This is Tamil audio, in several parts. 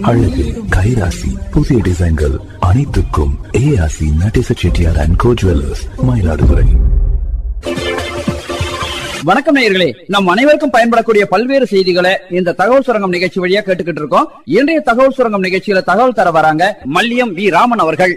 அழகு கைராசி புதிய டிசைன்கள் அனைத்துக்கும் ARC Nadesa Chettiar and co jewellers Mayiladuthurai வணக்கம் நேயர்களே நம் அனைவருக்கும் பயன்படக்கூடிய பல்வேறு செய்திகளை இந்த தகவல் சுரங்கம் நிகழ்ச்சி வழியா கேட்டுக்கிட்டு இருக்கோம் இன்றைய தகவல் சுரங்கம் நிகழ்ச்சியில தகவல் தர வராங்க மல்லியம் வி ராமன் அவர்கள்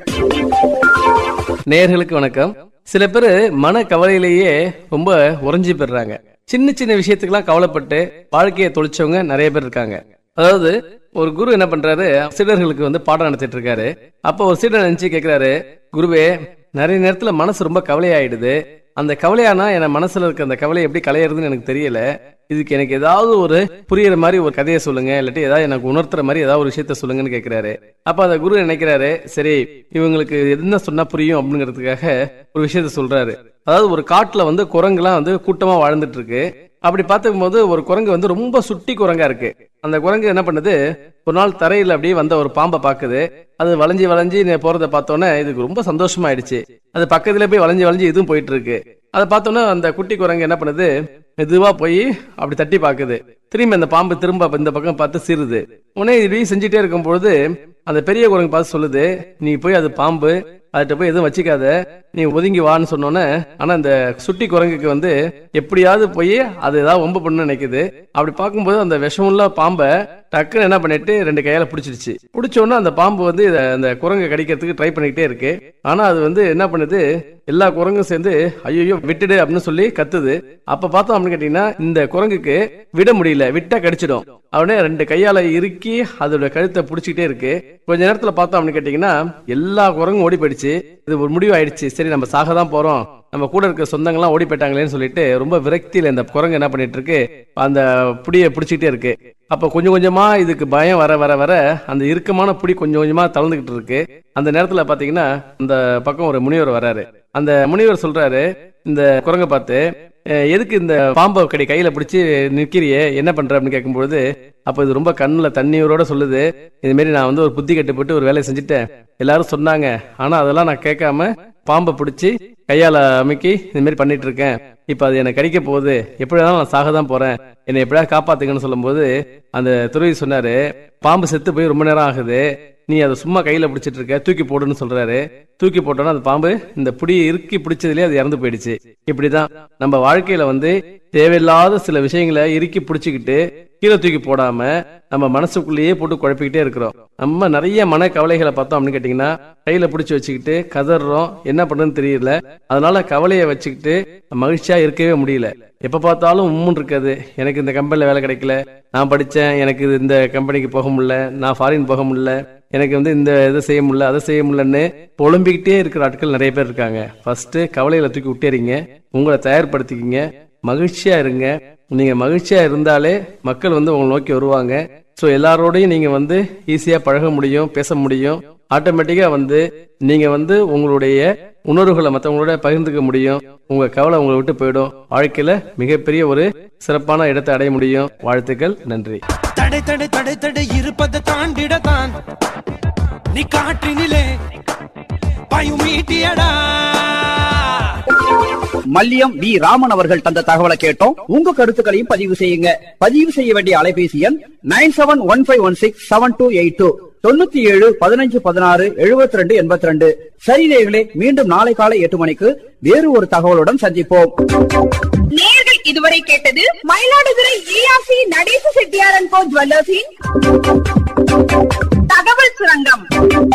நேயர்களுக்கு வணக்கம் சில பேர் மன கவலையிலேயே ரொம்ப உறைஞ்சி போயிடுறாங்க சின்ன சின்ன விஷயத்துக்கெல்லாம் கவலைப்பட்டு வாழ்க்கையை தொலைச்சவங்க நிறைய பேர் இருக்காங்க அதாவது ஒரு குரு என்ன பண்றாரு சீடர்களுக்கு வந்து பாடம் நடத்திட்டு இருக்காரு அப்போ ஒரு சீடர் நினைச்சு கேக்குறாரு குருவே நிறைய நேரத்துல மனசு ரொம்ப கவலையாயிடுது அந்த கவலையானா என் மனசுல இருக்க அந்த கவலை எப்படி கலையிறதுன்னு எனக்கு தெரியல இதுக்கு எனக்கு ஏதாவது ஒரு புரியுற மாதிரி ஒரு கதையை சொல்லுங்க இல்லாட்டி ஏதாவது எனக்கு உணர்த்துற மாதிரி ஏதாவது ஒரு விஷயத்த சொல்லுங்கன்னு கேக்குறாரு அப்ப அந்த குரு நினைக்கிறாரு சரி இவங்களுக்கு என்ன சொன்னா புரியும் அப்படிங்கிறதுக்காக ஒரு விஷயத்த சொல்றாரு அதாவது ஒரு காட்டுல வந்து குரங்குலாம் வந்து கூட்டமா வாழ்ந்துட்டு இருக்கு அப்படி பார்த்துக்கும் போது ஒரு குரங்கு வந்து ரொம்ப சுட்டி குரங்கா இருக்கு அந்த குரங்கு என்ன பண்ணுது ஒரு நாள் தரையில அப்படியே வந்த ஒரு பாம்பை பாக்குது அது வளைஞ்சி வளைஞ்சி நே- போறத பார்த்தோன்னே இதுக்கு ரொம்ப சந்தோஷமா ஆயிடுச்சு அது பக்கத்துல போய் வளைஞ்சி வளைஞ்சி இதுவும் போயிட்டு இருக்கு அதை பார்த்தோன்னே அந்த குட்டி குரங்கு என்ன பண்ணுது மெதுவா போய் அப்படி தட்டி பாக்குது திரும்பி அந்த பாம்பு திரும்ப இந்த பக்கம் பார்த்து சீருது உடனே இப்படி செஞ்சுட்டே இருக்கும் பொழுது அந்த பெரிய குரங்கு பார்த்து சொல்லுது நீ போய் அது பாம்பு அதுகிட்ட போய் எதுவும் வச்சுக்காத நீ ஒதுங்கி வான்னு சொன்னோன்னே ஆனா இந்த சுட்டி குரங்குக்கு வந்து எப்படியாவது போய் அது ஏதாவது ஒம்ப பண்ணு நினைக்குது அப்படி பார்க்கும்போது அந்த விஷமுள்ள பாம்பை டக்குன்னு என்ன பண்ணிட்டு ரெண்டு கையால பிடிச்சிருச்சு பிடிச்ச உடனே அந்த பாம்பு வந்து இத அந்த குரங்கை கடிக்கிறதுக்கு ட்ரை பண்ணிக்கிட்டே இருக்கு ஆனா அது வந்து என்ன பண்ணுது எல்லா குரங்கும் சேர்ந்து ஐயோ விட்டுடு அப்படின்னு சொல்லி கத்துது அப்ப பார்த்தோம் அப்படின்னு கேட்டீங்கன்னா இந்த குரங்குக்கு விட முடியல விட்டா கடிச்சிடும் அவனே ரெண்டு கையால இறுக்கி அதோட கழுத்தை பிடிச்சிக்கிட்டே இருக்கு கொஞ்ச நேரத்துல பார்த்தோம் அப்படின்னு கேட்டீங்கன்னா எல்லா குரங்கும் ஓடி போயிடுச்சு இது ஒரு முடிவு ஆயிடுச்சு சரி நம்ம சாக தான் போறோம் நம்ம கூட இருக்க சொந்தங்கள்லாம் ஓடி போயிட்டாங்களேன்னு சொல்லிட்டு ரொம்ப விரக்தியில இந்த குரங்கு என்ன பண்ணிட்டு இருக்கு அந்த புடியை பிடிச்சிக்கிட்டே இருக்கு அப்ப கொஞ்சம் கொஞ்சமா இதுக்கு பயம் வர வர வர அந்த இறுக்கமான புடி கொஞ்சம் கொஞ்சமா தளர்ந்துகிட்டு இருக்கு அந்த நேரத்துல பாத்தீங்கன்னா அந்த பக்கம் ஒரு முனிவர் வராரு அந்த முனிவர் சொல்றாரு இந்த குரங்கை பார்த்து "அஹ், எதுக்கு இந்த பாம்பை கடி கையில பிடிச்சி நிக்கிறியே என்ன பண்ற அப்படின்னு கேட்கும்போது அப்ப இது ரொம்ப கண்ணுல தண்ணீரோட சொல்லுது இது மாதிரி நான் வந்து ஒரு புத்தி கட்டு போட்டு ஒரு வேலையை செஞ்சுட்டேன் எல்லாரும் சொன்னாங்க ஆனா அதெல்லாம் நான் கேட்காம பாம்பை பிடிச்சி கையால அமுக்கி இந்த மாதிரி பண்ணிட்டு இருக்கேன் இப்ப அது எனக்கு கடிக்க போகுது எப்படி வேணாலும் நான் சாக தான் போறேன் என்னை எப்படியாவது காப்பாத்துங்கன்னு சொல்லும்போது அந்த துறவி சொன்னாரு பாம்பு செத்து போய் ரொம்ப நேரம் ஆகுது நீ அதை சும்மா கையில பிடிச்சிட்டு இருக்க தூக்கி போடுன்னு சொல்றாரு தூக்கி போட்டோன்னா அந்த பாம்பு இந்த புடி இறுக்கி பிடிச்சதுலயே அது இறந்து போயிடுச்சு இப்படிதான் நம்ம வாழ்க்கையில வந்து தேவையில்லாத சில விஷயங்களை இறுக்கி பிடிச்சிக்கிட்டு கீழே தூக்கி போடாம நம்ம மனசுக்குள்ளேயே போட்டு குழப்பிக்கிட்டே இருக்கிறோம் நம்ம நிறைய மன கவலைகளை பார்த்தோம் அப்படின்னு கேட்டீங்கன்னா கையில பிடிச்சி வச்சுக்கிட்டு கதறோம் என்ன பண்றதுன்னு தெரியல அதனால கவலையை வச்சுக்கிட்டு மகிழ்ச்சியா இருக்கவே முடியல எப்ப பார்த்தாலும் உம்முன்னு இருக்காது எனக்கு இந்த கம்பெனில வேலை கிடைக்கல நான் படிச்சேன் எனக்கு இது இந்த கம்பெனிக்கு போக முடியல நான் ஃபாரின் போக முடியல எனக்கு வந்து இந்த இதை செய்ய முடியல அதை செய்ய முடியலன்னு புலம்பிக்கிட்டே இருக்கிற ஆட்கள் நிறைய பேர் இருக்காங்க ஃபர்ஸ்ட் கவலையில தூக்கி விட்டேறீங்க உங்களை தயார்படுத்திக்கிங்க மகிழ்ச்சியா இருங்க நீங்க மகிழ்ச்சியா இருந்தாலே மக்கள் வந்து உங்களை நோக்கி வருவாங்க ஸோ எல்லாரோடையும் நீங்க வந்து ஈஸியா பழக முடியும் பேச முடியும் ஆட்டோமேட்டிக்கா வந்து நீங்க வந்து உங்களுடைய உணர்வுகளை மற்றவங்களோட பகிர்ந்துக்க முடியும் உங்க கவலை உங்களை விட்டு போயிடும் வாழ்க்கையில மிகப்பெரிய ஒரு சிறப்பான இடத்தை அடைய முடியும் வாழ்த்துக்கள் நன்றி தடை தடை தடை தடை இருப்பதை தாண்டிடத்தான் நீ காற்றினிலே பயமீட்டியடா மல்லியம் வி ராமன் அவர்கள் தந்த தகவலை கேட்டோம் உங்க கருத்துக்களையும் பதிவு செய்யுங்க பதிவு செய்ய வேண்டிய அலைபேசி எண் nine seven one five one six seven two eight two தொண்ணூத்தி ஏழு பதினஞ்சு பதினாறு எழுபத்தி ரெண்டு எண்பத்தி ரெண்டு சரி நேயர்களே மீண்டும் நாளை காலை எட்டு மணிக்கு வேறு ஒரு தகவலுடன் சந்திப்போம் நேர்கள் இதுவரை கேட்டது மயிலாடுதுறை ஏஆர்சி நடேச செட்டியாரன் கோ ஜுவல்லர்ஸின் தகவல் சுரங்கம்